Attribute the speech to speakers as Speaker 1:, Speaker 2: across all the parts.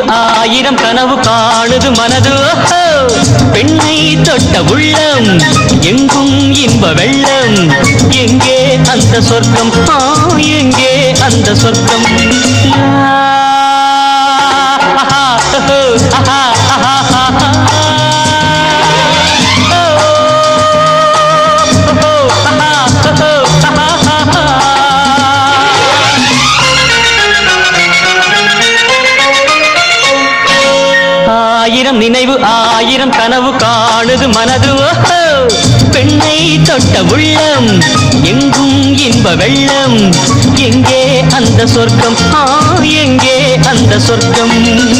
Speaker 1: ஆயிரம் கனவு காணுது மனது ஓஹோ! பெண்ணை தொட்ட உள்ளம் எங்கும் இன்ப வெள்ளம் எங்கே அந்த சொர்க்கம் ஆ, எங்கே அந்த சொர்க்கம் லா, ஆஹா, ஓஹோ, ஆஹா, ஆஹா, ஆஹா. ஓ, ஓஹோ, ஆஹா, ஓஹோ, ஆஹா, ஆஹா. ஆயிரம் நினைவு ஆயிரம் கனவு காணுது மனது ஓஹோ! பெண்ணை தொட்ட உள்ளம் எங்கும் இன்ப வெள்ளம் எங்கே அந்த சொர்க்கம் ஆ எங்கே அந்த சொர்க்கம்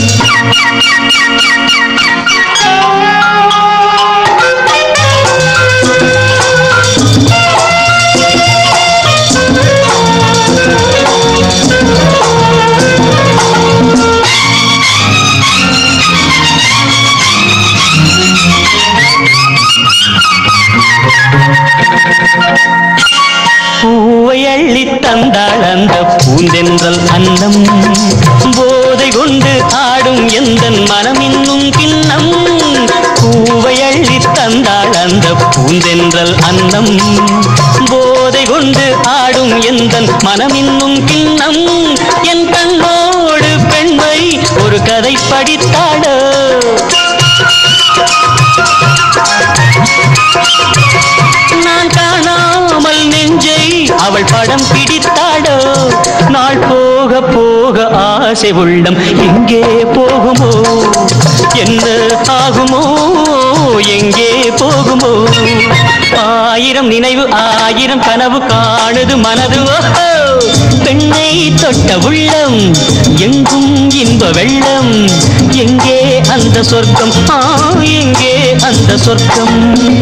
Speaker 1: பூவை அள்ளி தந்தாள் அந்த பூந்தென்றல் அன்னம் போதை கொண்டு ஆடும் எந்த மனம் இன்னும் கிண்ணம் பூவை அள்ளி தந்தாள் அந்த பூந்தென்றல் அன்னம் போதை கொண்டு ஆடும் எந்த மனம் இன்னும் கிண்ணம் என் கண்ணோடு பெண்மை ஒரு கதை படித்தாளோ நான் காணாமல் நெஞ்சை அவள் படம் பிடித்தாடோ நாள் போக போக ஆசை உள்ளம் எங்கே போகுமோ என்ன ஆகுமோ எங்கே போகுமோ ஆயிரம் நினைவு ஆயிரம் கனவு காணுது மனது ஓஹோ! பெண்ணை தொட்ட உள்ளம் எங்கும் இன்ப வெள்ளம் எங்கே அந்த சொர்க்கம் ஆ எங்கே அந்த சொர்க்கம்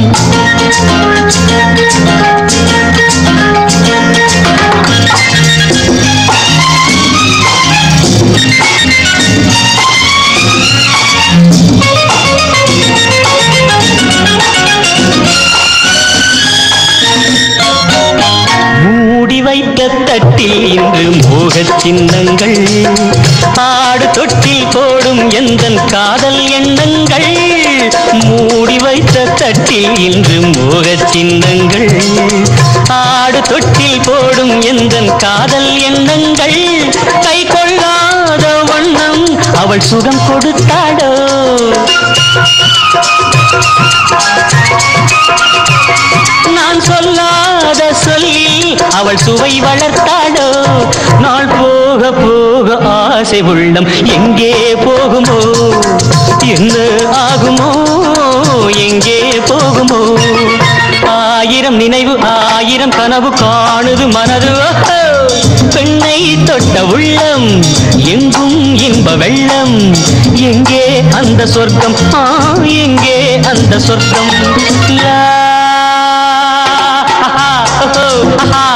Speaker 1: மூடி வைத்த தட்டில் இன்று மோகச் சின்னங்கள் ஆடு தொட்டில் போடும் எந்தன் காதல் எண்ணங்கள் மூடி வைத்த தட்டில் இன்று மோகச் சின்னங்கள் ஆடு தொட்டில் போடும் எந்தன் காதல் எண்ணங்கள் கை கொள்ளாத வண்ணம் அவள் சுகம் கொடுத்தாடோ நான் சொல்லாத சொல்லி அவள் சுவை வளர்த்தாளோ நாள் போக போக ஆசை உள்ளம் எங்கே போகுமோ என்ன ஆகுமோ எங்கே போகுமோ ஆயிரம் நினைவு ஆயிரம் கனவு காணுது மனது ஓஹோ! பெண்ணை தொட்ட உள்ளம் எங்கும் இன்ப வெள்ளம் எங்கே அந்த சொர்க்கம் ஆ எங்கே அந்த சொர்க்கம் லா ஆஹா, ஓஹோ, ஆஹா,